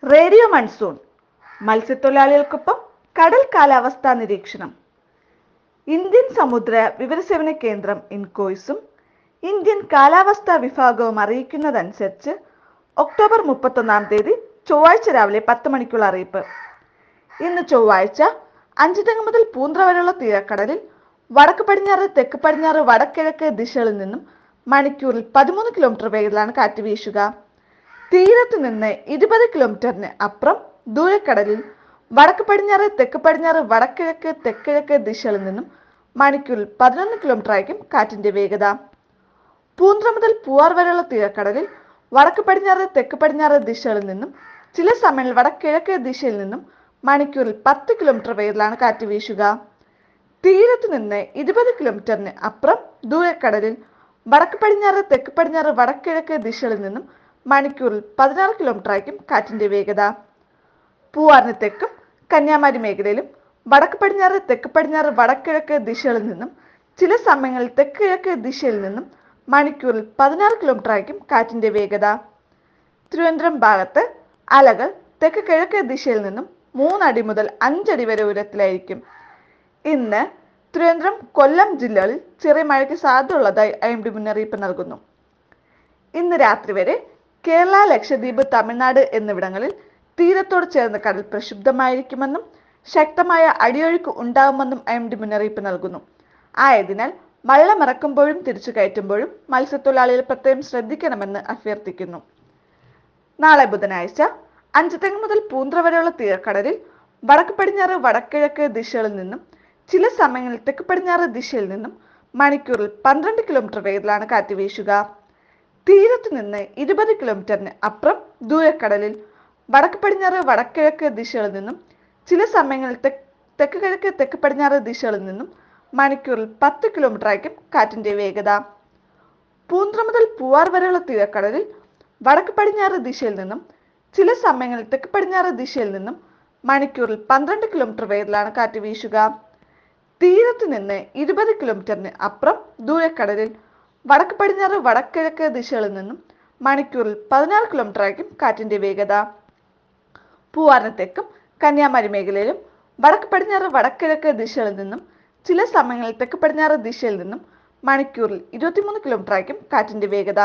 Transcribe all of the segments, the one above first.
radio monsoon മത്സ്യത്തൊഴിലാളികൾക്കൊപ്പം കടൽ കാലാവസ്ഥാ നിരീക്ഷണം ഇന്ത്യൻ സമുദ്ര വിവരസേവന കേന്ദ്രം ഇൻകോയ്സും ഇന്ത്യൻ കാലാവസ്ഥാ വിഭാഗവും അറിയിക്കുന്നതനുസരിച്ച് ഒക്ടോബർ മുപ്പത്തൊന്നാം തീയതി ചൊവ്വാഴ്ച രാവിലെ പത്ത് മണിക്കുള്ള അറിയിപ്പ് ഇന്ന് ചൊവ്വാഴ്ച അഞ്ചുതെങ്ങ് മുതൽ പൂന്ത്ര വരെയുള്ള തീരക്കടലിൽ വടക്ക് പടിഞ്ഞാറ് തെക്ക് പടിഞ്ഞാറ് വടക്കിഴക്ക് ദിശകളിൽ നിന്നും മണിക്കൂറിൽ പതിമൂന്ന് കിലോമീറ്റർ വേഗത്തിലാണ് കാറ്റ് വീശുക തീരത്ത് നിന്ന് ഇരുപത് കിലോമീറ്ററിന് അപ്പുറം ദൂരക്കടലിൽ വടക്ക് പടിഞ്ഞാറ് തെക്ക് പടിഞ്ഞാറ് വടക്കിഴക്ക് തെക്കിഴക്ക് ദിശകളിൽ നിന്നും മണിക്കൂറിൽ പതിനൊന്ന് കിലോമീറ്റർ ആയിരിക്കും കാറ്റിന്റെ വേഗത പൂന്ത്ര മുതൽ പൂവാർ വരെയുള്ള തീരക്കടലിൽ വടക്ക് പടിഞ്ഞാറ് തെക്ക് പടിഞ്ഞാറ് ദിശകളിൽ നിന്നും ചില സമയങ്ങളിൽ വടക്കിഴക്ക് ദിശയിൽ നിന്നും മണിക്കൂറിൽ പത്ത് കിലോമീറ്റർ വേഗത്തിലാണ് കാറ്റ് വീശുക തീരത്ത് നിന്ന് ഇരുപത് കിലോമീറ്ററിന് അപ്പുറം ദൂരക്കടലിൽ വടക്ക് പടിഞ്ഞാറ് തെക്ക് പടിഞ്ഞാറ് വടക്കിഴക്ക് ദിശകളിൽ നിന്നും മണിക്കൂറിൽ പതിനാറ് കിലോമീറ്റർ ആയിരിക്കും കാറ്റിന്റെ വേഗത പൂവാറിന് തെക്കും കന്യാകുമാരി മേഖലയിലും വടക്ക് പടിഞ്ഞാറ് തെക്ക് പടിഞ്ഞാറ് വടക്കിഴക്ക് ദിശകളിൽ നിന്നും ചില സമയങ്ങളിൽ തെക്ക് കിഴക്ക് ദിശയിൽ നിന്നും മണിക്കൂറിൽ പതിനാറ് കിലോമീറ്റർ ആയിരിക്കും കാറ്റിന്റെ വേഗത തിരുവനന്തപുരം ഭാഗത്ത് അലകൾ തെക്ക് കിഴക്ക് ദിശയിൽ നിന്നും മൂന്നടി മുതൽ അഞ്ചടി വരെ ഉയരത്തിലായിരിക്കും ഇന്ന് തിരുവനന്തപുരം കൊല്ലം ജില്ലകളിൽ ചെറിയ മഴയ്ക്ക് സാധ്യതയുള്ളതായി ഐ എം ഡി മുന്നറിയിപ്പ് നൽകുന്നു ഇന്ന് രാത്രി വരെ കേരള ലക്ഷദ്വീപ് തമിഴ്നാട് എന്നിവിടങ്ങളിൽ തീരത്തോട് ചേർന്ന കടൽ പ്രക്ഷുബ്ധമായിരിക്കുമെന്നും ശക്തമായ അടിയൊഴുക്ക് ഉണ്ടാകുമെന്നും ഐ എം ഡി മുന്നറിയിപ്പ് നൽകുന്നു ആയതിനാൽ വള്ളമിറക്കുമ്പോഴും തിരിച്ചു കയറ്റുമ്പോഴും മത്സ്യത്തൊഴിലാളികൾ പ്രത്യേകം ശ്രദ്ധിക്കണമെന്ന് അഭ്യർത്ഥിക്കുന്നു നാളെ ബുധനാഴ്ച അഞ്ചുതെങ്ങ് മുതൽ പൂന്ത്ര വരെയുള്ള തീരക്കടലിൽ വടക്ക് പടിഞ്ഞാറ് വടക്കിഴക്ക് ദിശകളിൽ നിന്നും ചില സമയങ്ങളിൽ തെക്ക് പടിഞ്ഞാറ് ദിശയിൽ നിന്നും മണിക്കൂറിൽ പന്ത്രണ്ട് കിലോമീറ്റർ വേഗത്തിലാണ് കാറ്റ് വീശുക തീരത്ത് നിന്ന് ഇരുപത് കിലോമീറ്ററിന് അപ്പുറം ദൂരക്കടലിൽ വടക്ക് പടിഞ്ഞാറ് വടക്കിഴക്ക് ദിശകളിൽ നിന്നും ചില സമയങ്ങളിൽ തെക്ക് തെക്ക് കിഴക്ക് തെക്ക് പടിഞ്ഞാറ് ദിശകളിൽ നിന്നും മണിക്കൂറിൽ പത്ത് കിലോമീറ്റർ ആയിരിക്കും കാറ്റിന്റെ വേഗത പൂന്ത്ര മുതൽ പൂവാർ വരെയുള്ള തീരക്കടലിൽ വടക്ക് പടിഞ്ഞാറ് ദിശയിൽ നിന്നും ചില സമയങ്ങളിൽ തെക്ക് പടിഞ്ഞാറ് ദിശയിൽ നിന്നും മണിക്കൂറിൽ പന്ത്രണ്ട് കിലോമീറ്റർ വേഗത്തിലാണ് കാറ്റ് വീശുക തീരത്ത് നിന്ന് ഇരുപത് കിലോമീറ്ററിന് അപ്പുറം ദൂരക്കടലിൽ വടക്ക് പടിഞ്ഞാറ് വടക്കിഴക്ക് ദിശകളിൽ നിന്നും മണിക്കൂറിൽ പതിനാറ് കിലോമീറ്റർ ആയിരിക്കും കാറ്റിന്റെ വേഗത പൂവാറിന് തെക്കും കന്യാകുമാരി മേഖലയിലും വടക്ക് പടിഞ്ഞാറ് വടക്കിഴക്ക് ദിശകളിൽ നിന്നും ചില സമയങ്ങളിൽ തെക്ക് പടിഞ്ഞാറ് ദിശയിൽ നിന്നും മണിക്കൂറിൽ ഇരുപത്തിമൂന്ന് കിലോമീറ്റർ ആയിരിക്കും കാറ്റിന്റെ വേഗത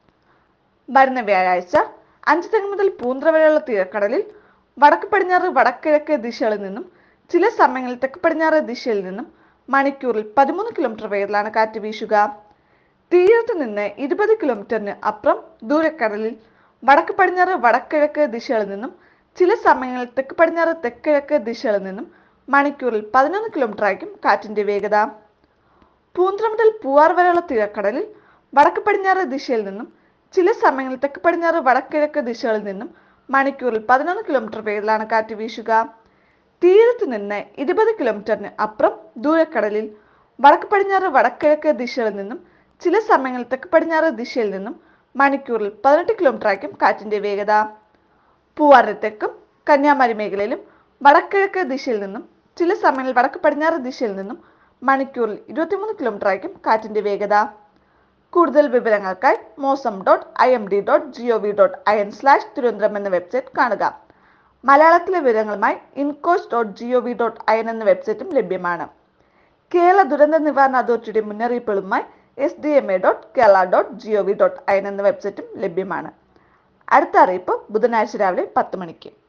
വരുന്ന വ്യാഴാഴ്ച അഞ്ച് തെങ്ങ് മുതൽ പൂന്ത്ര വരെയുള്ള തീരക്കടലിൽ വടക്ക് പടിഞ്ഞാറ് വടക്കിഴക്ക് ദിശകളിൽ നിന്നും ചില സമയങ്ങളിൽ തെക്ക് പടിഞ്ഞാറ് ദിശയിൽ നിന്നും മണിക്കൂറിൽ പതിമൂന്ന് കിലോമീറ്റർ വേഗത്തിലാണ് കാറ്റ് വീശുക തീരത്ത് നിന്ന് ഇരുപത് കിലോമീറ്ററിന് അപ്പുറം ദൂരക്കടലിൽ വടക്ക് പടിഞ്ഞാറ് വടക്കിഴക്ക് ദിശകളിൽ നിന്നും ചില സമയങ്ങളിൽ തെക്ക് പടിഞ്ഞാറ് തെക്കിഴക്ക് ദിശകളിൽ നിന്നും മണിക്കൂറിൽ പതിനൊന്ന് കിലോമീറ്റർ ആയിരിക്കും കാറ്റിന്റെ വേഗത പൂന്ത്ര മുതൽ പൂവാർ വരെയുള്ള തീരക്കടലിൽ വടക്ക് പടിഞ്ഞാറ് ദിശയിൽ നിന്നും ചില സമയങ്ങളിൽ തെക്ക് പടിഞ്ഞാറ് വടക്കിഴക്ക് ദിശകളിൽ നിന്നും മണിക്കൂറിൽ പതിനൊന്ന് കിലോമീറ്റർ വേഗത്തിലാണ് കാറ്റ് വീശുക തീരത്ത് നിന്ന് ഇരുപത് കിലോമീറ്ററിന് അപ്പുറം ദൂരക്കടലിൽ വടക്ക് പടിഞ്ഞാറ് വടക്കിഴക്ക് ദിശകളിൽ നിന്നും ചില സമയങ്ങളിൽ തെക്ക് പടിഞ്ഞാറ് ദിശയിൽ നിന്നും മണിക്കൂറിൽ പതിനെട്ട് കിലോമീറ്റർ ആയിരിക്കും കാറ്റിന്റെ വേഗത പൂവാറിന് തെക്കും കന്യാകുമാരി മേഖലയിലും വടക്കിഴക്ക് ദിശയിൽ നിന്നും ചില സമയങ്ങളിൽ വടക്ക് പടിഞ്ഞാറ് ദിശയിൽ നിന്നും മണിക്കൂറിൽ ഇരുപത്തിമൂന്ന് കിലോമീറ്റർ ആയിരിക്കും കാറ്റിന്റെ വേഗത കൂടുതൽ വിവരങ്ങൾക്കായി mausam dot I M D dot G O V dot I N slash Thiruvananthapuram എന്ന വെബ്സൈറ്റ് കാണുക മലയാളത്തിലെ വിവരങ്ങളുമായി INCOIS dot G O V dot I N എന്ന വെബ്സൈറ്റും ലഭ്യമാണ് കേരള ദുരന്ത നിവാരണ അതോറിറ്റിയുടെ മുന്നറിയിപ്പുകളുമായി S D M A dot Kerala dot G O V dot I N എന്ന വെബ്സൈറ്റും ലഭ്യമാണ് അടുത്ത അറിയിപ്പ് ബുധനാഴ്ച രാവിലെ പത്ത് മണിക്ക്